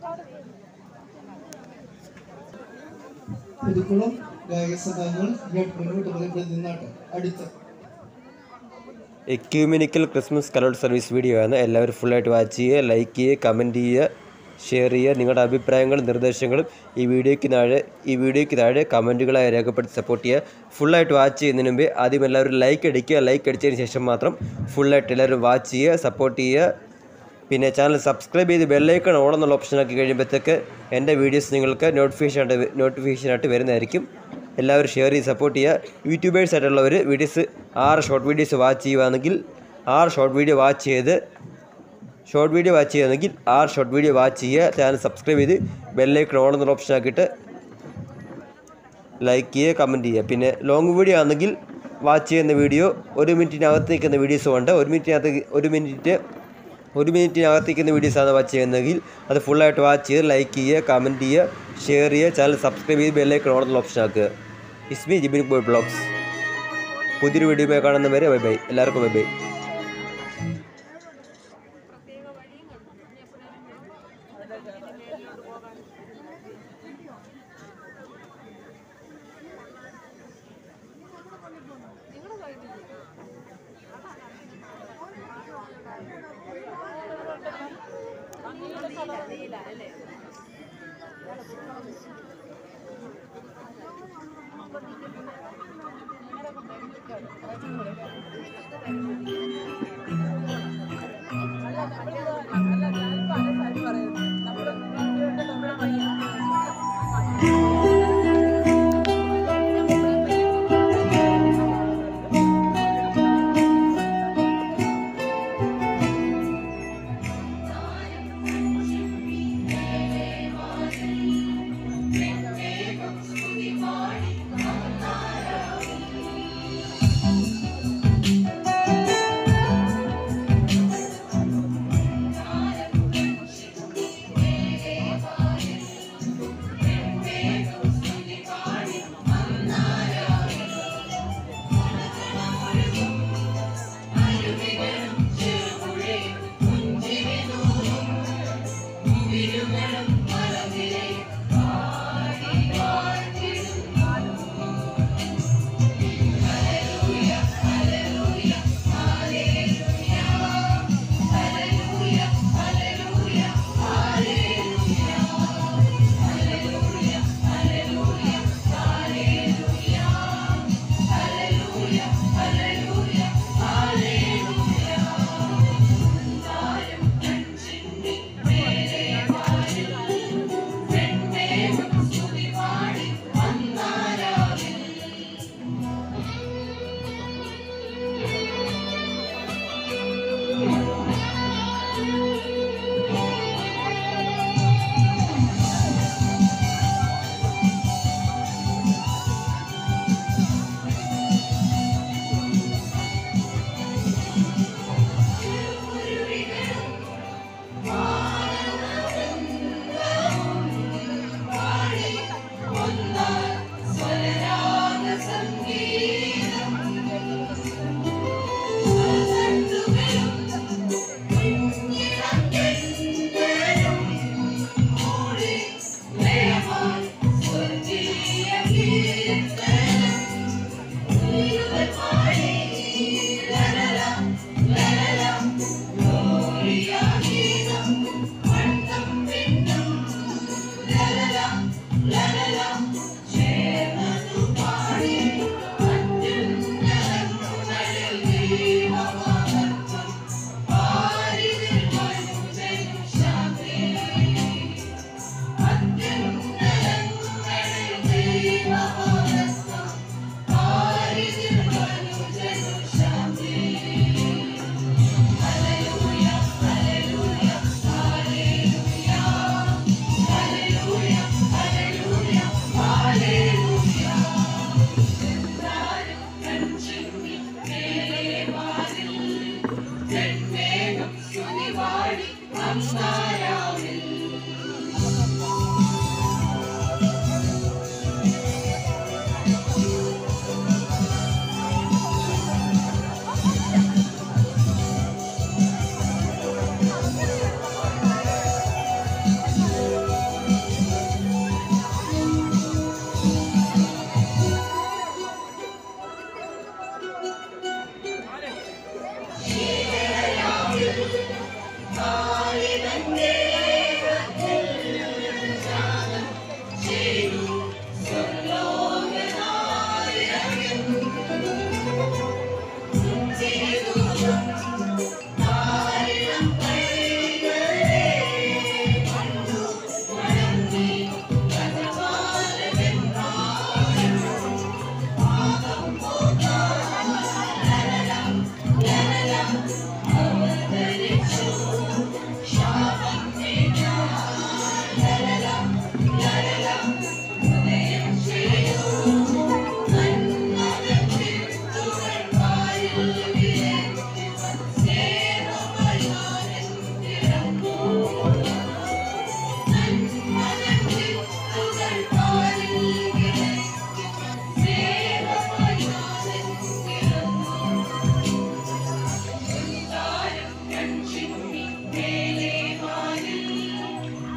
പുതുക്കുളം ഗായക സംഘങ്ങൾ ഇങ്ങോട്ട് മുന്നോട്ട് പറയുമ്പോൾ നിന്നാട്ടെ അടുത്ത ecumenical Christmas carol service video ആണ് എല്ലാവരും ഫുള്ളായിട്ട് വാച്ച് ചെയ്യുക ലൈക്ക് ചെയ്യുക കമൻറ്റ് ചെയ്യുക ഷെയർ ചെയ്യുക നിങ്ങളുടെ അഭിപ്രായങ്ങളും നിർദ്ദേശങ്ങളും ഈ വീഡിയോയ്ക്ക് താഴെ ഈ വീഡിയോയ്ക്ക് താഴെ കമൻറ്റുകളായി രേഖപ്പെടുത്തി സപ്പോർട്ട് ചെയ്യുക ഫുള്ളായിട്ട് വാച്ച് ചെയ്യുന്നതിന് മുമ്പേ ആദ്യം എല്ലാവരും ലൈക്ക് അടിക്കുക ലൈക്ക് അടിച്ചതിന് ശേഷം മാത്രം ഫുള്ളായിട്ട് എല്ലാവരും വാച്ച് ചെയ്യുക സപ്പോർട്ട് ചെയ്യുക പിന്നെ ചാനൽ സബ്സ്ക്രൈബ് ചെയ്ത് ബെല്ലൈക്കൺ ഓൺ എന്നുള്ള ഓപ്ഷൻ ആക്കി കഴിയുമ്പോഴത്തേക്ക് എൻ്റെ വീഡിയോസ് നിങ്ങൾക്ക് നോട്ടിഫിക്കേഷൻ ആയിട്ട് നോട്ടിഫിക്കേഷൻ ആയിട്ട് വരുന്നതായിരിക്കും എല്ലാവരും ഷെയർ ചെയ്ത് സപ്പോർട്ട് ചെയ്യുക യൂട്യൂബേഴ്സ് ആയിട്ടുള്ളവർ വീഡിയോസ് ആറ് ഷോർട്ട് വീഡിയോസ് വാച്ച് ചെയ്യുകയാണെങ്കിൽ ആറ് ഷോർട്ട് വീഡിയോ വാച്ച് ചെയ്ത് ഷോർട്ട് വീഡിയോ വാച്ച് ചെയ്യുകയാണെങ്കിൽ ആറ് ഷോർട്ട് വീഡിയോ വാച്ച് ചെയ്യുക ചാനൽ സബ്സ്ക്രൈബ് ചെയ്ത് ബെല്ലൈക്കൺ ഓൺ എന്നുള്ള ഓപ്ഷൻ ആക്കിയിട്ട് ലൈക്ക് ചെയ്യുക കമൻറ്റ് ചെയ്യുക പിന്നെ ലോങ് വീഡിയോ ആണെങ്കിൽ വാച്ച് ചെയ്യുന്ന വീഡിയോ ഒരു മിനിറ്റിനകത്ത് നിൽക്കുന്ന വീഡിയോസും ഉണ്ട് ഒരു മിനിറ്റിനകത്ത് ഒരു മിനിറ്റ് ഒരു മിനിറ്റിനകത്ത് നിൽക്കുന്ന വീഡിയോസാണ് വാച്ച് ചെയ്യുന്നതെങ്കിൽ അത് ഫുള്ളായിട്ട് വാച്ച് ചെയ്ത് ലൈക്ക് ചെയ്യുക കമൻറ്റ് ചെയ്യുക ഷെയർ ചെയ്യുക ചാനൽ സബ്സ്ക്രൈബ് ചെയ്ത് ബെല്ലൈക്കൺ ഓൺ എന്നുള്ള ഓപ്ഷൻ ആക്കുക ഇസ്മി ജിബിൻ ബോയ് ബ്ലോഗ്സ് പുതിയൊരു വീഡിയോ കാണുന്നവരെ ബൈ ബൈ എല്ലാവർക്കും ബൈ ബൈ ും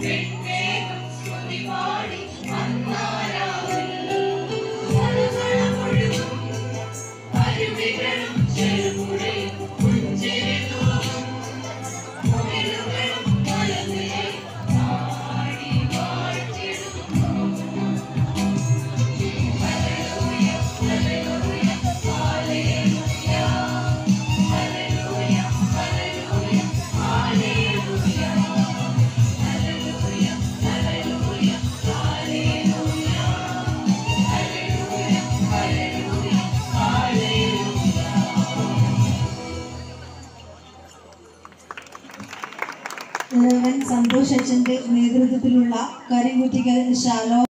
റവൻ സന്തോഷ് അച്ഛൻ്റെ നേതൃത്വത്തിലുള്ള കരിങ്കുറ്റിക്കൽ ശാലോ